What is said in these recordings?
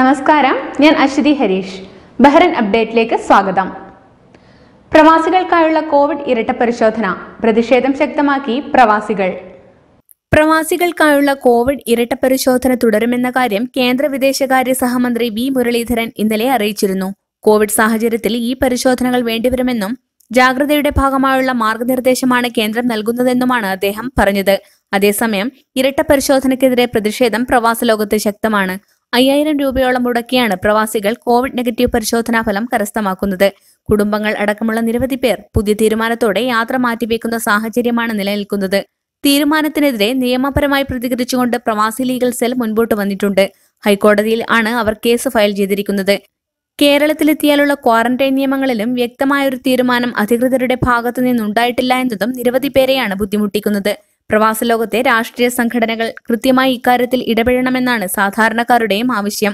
നമസ്കാരം ഞാൻ അശ്വതി ഹരീഷ് ബഹ്റൻ അപ്ഡേറ്റിലേക്ക് സ്വാഗതം പ്രവാസികൾക്കായുള്ള കോവിഡ് ഇരട്ട പരിശോധന പ്രതിഷേധം ശക്തമാക്കി പ്രവാസികൾ പ്രവാസികൾക്കായുള്ള കോവിഡ് ഇരട്ട പരിശോധന തുടരുമെന്ന കാര്യം കേന്ദ്ര വിദേശകാര്യ സഹമന്ത്രി വി മുരളീധരൻ ഇന്നലെ അറിയിച്ചിരുന്നു കോവിഡ് സാഹചര്യത്തിൽ ഈ പരിശോധനകൾ വേണ്ടിവരുമെന്നും ജാഗ്രതയുടെ ഭാഗമായുള്ള മാർഗനിർദ്ദേശമാണ് കേന്ദ്രം നൽകുന്നതെന്നുമാണ് അദ്ദേഹം പറഞ്ഞത് അതേസമയം ഇരട്ട പരിശോധനയ്ക്കെതിരെ പ്രതിഷേധം പ്രവാസ ലോകത്ത് ശക്തമാണ് അയ്യായിരം രൂപയോളം മുടക്കിയാണ് പ്രവാസികൾ കോവിഡ് നെഗറ്റീവ് പരിശോധനാ ഫലം കരസ്ഥമാക്കുന്നത് കുടുംബങ്ങൾ അടക്കമുള്ള നിരവധി പേർ പുതിയ തീരുമാനത്തോടെ യാത്ര മാറ്റിവെക്കുന്ന സാഹചര്യമാണ് നിലനിൽക്കുന്നത് തീരുമാനത്തിനെതിരെ നിയമപരമായി പ്രതികരിച്ചുകൊണ്ട് പ്രവാസി ലീഗൽ സെൽ മുൻപോട്ട് വന്നിട്ടുണ്ട് ഹൈക്കോടതിയിൽ ആണ് അവർ കേസ് ഫയൽ ചെയ്തിരിക്കുന്നത് കേരളത്തിലെത്തിയാലുള്ള ക്വാറന്റൈൻ നിയമങ്ങളിലും വ്യക്തമായ ഒരു തീരുമാനം അധികൃതരുടെ ഭാഗത്തു നിന്നുണ്ടായിട്ടില്ല എന്നതും നിരവധി പേരെയാണ് ബുദ്ധിമുട്ടിക്കുന്നത് പ്രവാസ ലോകത്തെ രാഷ്ട്രീയ സംഘടനകൾ കൃത്യമായി ഇക്കാര്യത്തിൽ ഇടപെടണമെന്നാണ് സാധാരണക്കാരുടെയും ആവശ്യം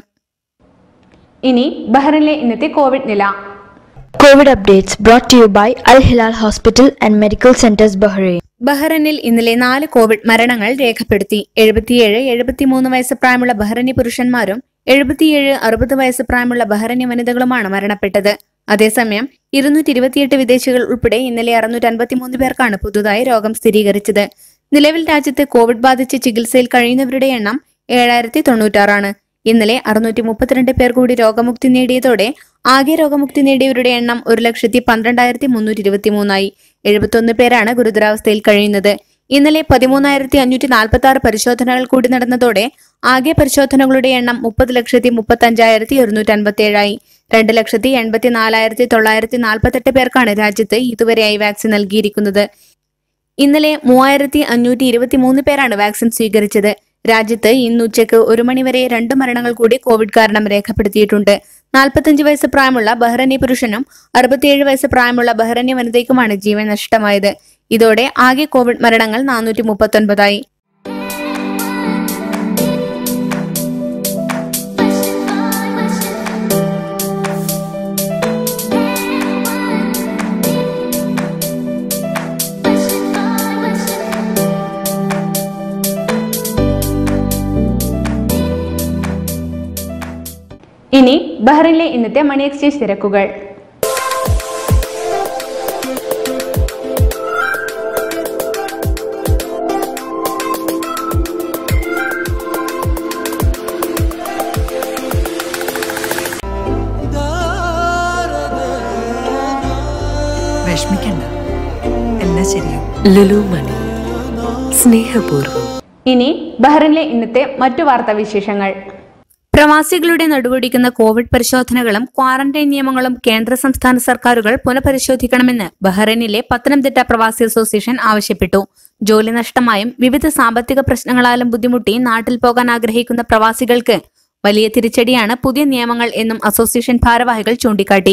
ഇനി ബഹ്റിനിലെ ഇന്നത്തെ കോവിഡ് നില COVID updates brought to you by Al Hilal Hospital and Medical Centers Bahrain. ബഹ്റൈനിൽ ഇന്നലെ നാല് കോവിഡ് മരണങ്ങൾ രേഖപ്പെടുത്തി എഴുപത്തിയേഴ് എഴുപത്തിമൂന്ന് വയസ്സ് പ്രായമുള്ള ബഹ്റൈനി പുരുഷന്മാരും എഴുപത്തിയേഴ് അറുപത് വയസ്സ് പ്രായമുള്ള ബഹ്റൈനി വനിതകളുമാണ് മരണപ്പെട്ടത് അതേസമയം ഇരുന്നൂറ്റി ഇരുപത്തിയെട്ട് വിദേശികൾ ഉൾപ്പെടെ ഇന്നലെ അറുന്നൂറ്റി അൻപത്തിമൂന്ന് പേർക്കാണ് പുതുതായി രോഗം സ്ഥിരീകരിച്ചത് നിലവിൽ രാജ്യത്ത് കോവിഡ് ബാധിച്ച് ചികിത്സയിൽ കഴിയുന്നവരുടെ എണ്ണം ഏഴായിരത്തി തൊണ്ണൂറ്റാറാണ് ഇന്നലെ അറുന്നൂറ്റി മുപ്പത്തിരണ്ട് പേർ കൂടി രോഗമുക്തി നേടിയതോടെ ആകെ രോഗമുക്തി നേടിയവരുടെ എണ്ണം ഒരു ലക്ഷത്തി പന്ത്രണ്ടായിരത്തി മുന്നൂറ്റി ഇരുപത്തി മൂന്നായി എഴുപത്തൊന്ന് പേരാണ് ഗുരുതരാവസ്ഥയിൽ കഴിയുന്നത് ഇന്നലെ പതിമൂന്നായിരത്തി അഞ്ഞൂറ്റി നാൽപ്പത്തി ആറ് പരിശോധനകൾ കൂടി നടന്നതോടെ ആകെ പരിശോധനകളുടെ എണ്ണം മുപ്പത് ലക്ഷത്തി മുപ്പത്തി അഞ്ചായിരത്തി ഒരുന്നൂറ്റി അൻപത്തി ഏഴായി രണ്ട് ലക്ഷത്തി എൺപത്തി നാലായിരത്തി തൊള്ളായിരത്തി നാൽപ്പത്തെട്ട് പേർക്കാണ് രാജ്യത്ത് ഇതുവരെയായി വാക്സിൻ നൽകിയിരിക്കുന്നത് ഇന്നലെ മൂവായിരത്തി അഞ്ഞൂറ്റി ഇരുപത്തി മൂന്ന് പേരാണ് വാക്സിൻ സ്വീകരിച്ചത് രാജ്യത്ത് ഇന്ന് ഉച്ചയ്ക്ക് ഒരു മണിവരെ രണ്ട് മരണങ്ങൾ കൂടി കോവിഡ് കാരണം രേഖപ്പെടുത്തിയിട്ടുണ്ട് നാൽപ്പത്തഞ്ച് വയസ്സ് പ്രായമുള്ള ബഹ്റൈനി പുരുഷനും അറുപത്തിയേഴ് വയസ്സ് പ്രായമുള്ള ബഹ്റൈനി വനിതയ്ക്കുമാണ് ജീവൻ നഷ്ടമായത് ഇതോടെ ആകെ കോവിഡ് മരണങ്ങൾ നാനൂറ്റി മുപ്പത്തൊൻപതായി ഇനി ബഹ്റിനിലെ ഇന്നത്തെ മണി എക്സ്ചേഞ്ച് നിരക്കുകൾ വിഷമിക്കണ്ട എല്ലാം ശരിയാവും ലുലു മണി സ്നേഹപൂർവ്വം ഇനി ബഹ്റിനിലെ ഇന്നത്തെ മറ്റു വാർത്താ വിശേഷങ്ങൾ പ്രവാസികളുടെ നടുവൊടിക്കുന്ന കോവിഡ് പരിശോധനകളും ക്വാറന്റൈൻ നിയമങ്ങളും കേന്ദ്ര സംസ്ഥാന സർക്കാരുകൾ പുനഃപരിശോധിക്കണമെന്ന് ബഹ്റൈനിലെ പത്തനംതിട്ട പ്രവാസി അസോസിയേഷൻ ആവശ്യപ്പെട്ടു ജോലി നഷ്ടമായും വിവിധ സാമ്പത്തിക പ്രശ്നങ്ങളാലും ബുദ്ധിമുട്ടി നാട്ടിൽ പോകാൻ ആഗ്രഹിക്കുന്ന പ്രവാസികൾക്ക് വലിയ തിരിച്ചടിയാണ് പുതിയ നിയമങ്ങൾ എന്നും അസോസിയേഷൻ ഭാരവാഹികൾ ചൂണ്ടിക്കാട്ടി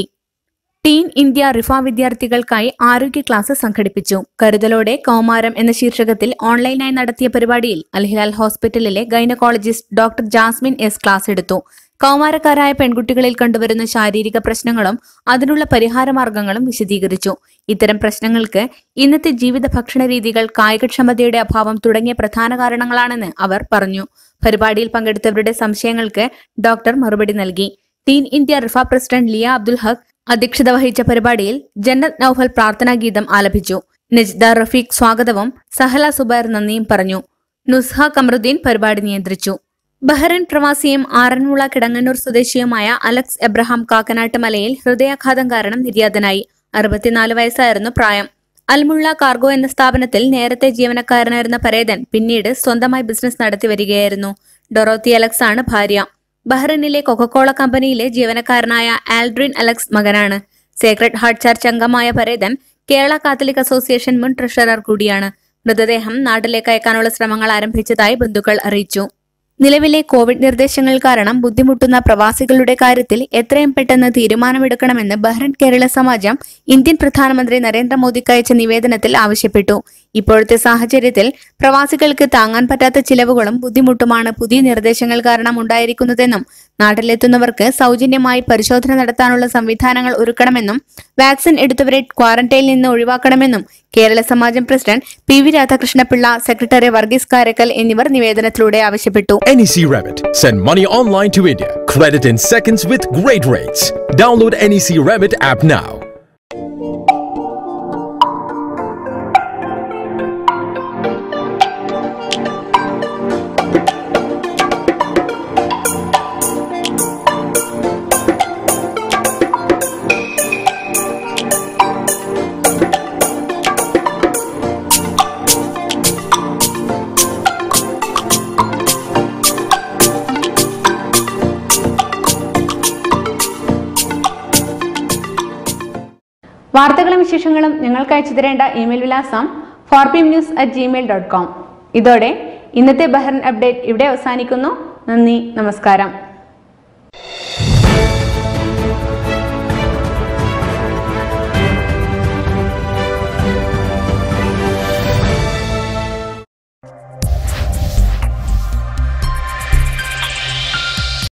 ടീൻ ഇന്ത്യ റിഫ വിദ്യാർത്ഥികൾക്കായി ആരോഗ്യ ക്ലാസ് സംഘടിപ്പിച്ചു കരുതലോടെ കൗമാരം എന്ന ശീർഷകത്തിൽ ഓൺലൈനായി നടത്തിയ പരിപാടിയിൽ അൽഹിലാൽ ഹോസ്പിറ്റലിലെ gynaecologist doctor Jasmine S class എടുത്തു കൗമാരക്കാരായ പെൺകുട്ടികളിൽ കണ്ടുവരുന്ന ശാരീരിക പ്രശ്നങ്ങളും അതിനുള്ള പരിഹാരമാർഗങ്ങളും വിശദീകരിച്ചു ഇത്തരം പ്രശ്നങ്ങൾക്ക് ഇന്നത്തെ ജീവിത ഭക്ഷണ രീതികൾ കായികക്ഷമതയുടെ അഭാവം തുടങ്ങിയ പ്രധാന കാരണങ്ങളാണെന്ന് അവർ പറഞ്ഞു പരിപാടിയിൽ പങ്കെടുത്തവരുടെ സംശയങ്ങൾക്ക് ഡോക്ടർ മറുപടി നൽകി teen India Riffa president Liya Abdul Haq അധ്യക്ഷത വഹിച്ച പരിപാടിയിൽ ജന്നത്ത് നൌഫൽ പ്രാർത്ഥനാ ഗീതം ആലപിച്ചു നജ്ദ റഫീഖ് സ്വാഗതവും സഹല സുബൈർ നന്ദിയും പറഞ്ഞു നുസ്ഹ കമറുദ്ദീൻ പരിപാടി നിയന്ത്രിച്ചു ബഹ്റൈൻ പ്രവാസിയും ആറന്മുള കിടങ്ങന്നൂർ സ്വദേശിയുമായ അലക്സ് എബ്രഹാം കാക്കനാട്ട് മലയിൽ ഹൃദയാഘാതം കാരണം നിര്യാതനായി അറുപത്തിനാല് വയസ്സായിരുന്നു പ്രായം അൽമുള്ള കാർഗോ എന്ന സ്ഥാപനത്തിൽ നേരത്തെ ജീവനക്കാരനായിരുന്ന പരേതൻ പിന്നീട് സ്വന്തമായി ബിസിനസ് നടത്തി വരികയായിരുന്നു ഡൊറോത്തി അലക്സ് ആണ് ഭാര്യ ബഹ്റൈനിലെ കൊക്കക്കോള കമ്പനിയിലെ ജീവനക്കാരനായ ആൽഡ്രിൻ അലക്സ് മകനാണ് സേക്രഡ് ഹാർട്ട് ചർച്ച് അംഗമായ പരേതൻ കേരള കാത്തലിക് അസോസിയേഷൻ മുൻ ട്രഷറർ കൂടിയാണ് മൃതദേഹം നാട്ടിലേക്ക് അയക്കാനുള്ള ശ്രമങ്ങൾ ആരംഭിച്ചതായി ബന്ധുക്കൾ അറിയിച്ചു നിലവിലെ കോവിഡ് നിർദ്ദേശങ്ങൾ കാരണം ബുദ്ധിമുട്ടുന്ന പ്രവാസികളുടെ കാര്യത്തിൽ എത്രയും പെട്ടെന്ന് തീരുമാനമെടുക്കണമെന്ന് ബഹ്റൈൻ കേരള സമാജം ഇന്ത്യൻ പ്രധാനമന്ത്രി നരേന്ദ്രമോദിക്ക് അയച്ച നിവേദനത്തിൽ ആവശ്യപ്പെട്ടു ഇപ്പോഴത്തെ സാഹചര്യത്തിൽ പ്രവാസികൾക്ക് താങ്ങാൻ പറ്റാത്ത ചിലവുകളും ബുദ്ധിമുട്ടുമാണ് പുതിയ നിർദ്ദേശങ്ങൾ കാരണം ഉണ്ടായിരിക്കുന്നതെന്നും നാട്ടിലെത്തുന്നവർക്ക് സൗജന്യമായി പരിശോധന നടത്താനുള്ള സംവിധാനങ്ങൾ ഒരുക്കണമെന്നും വാക്സിൻ എടുത്തവരെ ക്വാറന്റൈനിൽ നിന്ന് ഒഴിവാക്കണമെന്നും Kerala Samajam president P V Radhakrishnapillai secretary Varghese Karakkal എന്നിവർ നിവേദനത്തിലൂടെ ആവശ്യപ്പെട്ടു NEC Rabbit. Send money online to India. Credit in seconds with great rates. Download NEC Rabbit app now. വാർത്തകളും വിശേഷങ്ങളും ഞങ്ങൾക്ക് അയച്ചു തരേണ്ട ഇമെയിൽ വിലാസം four P news at Gmail dot com ഇതോടെ ഇന്നത്തെ ബഹ്റൻ അപ്ഡേറ്റ് ഇവിടെ അവസാനിക്കുന്നു നന്ദി നമസ്കാരം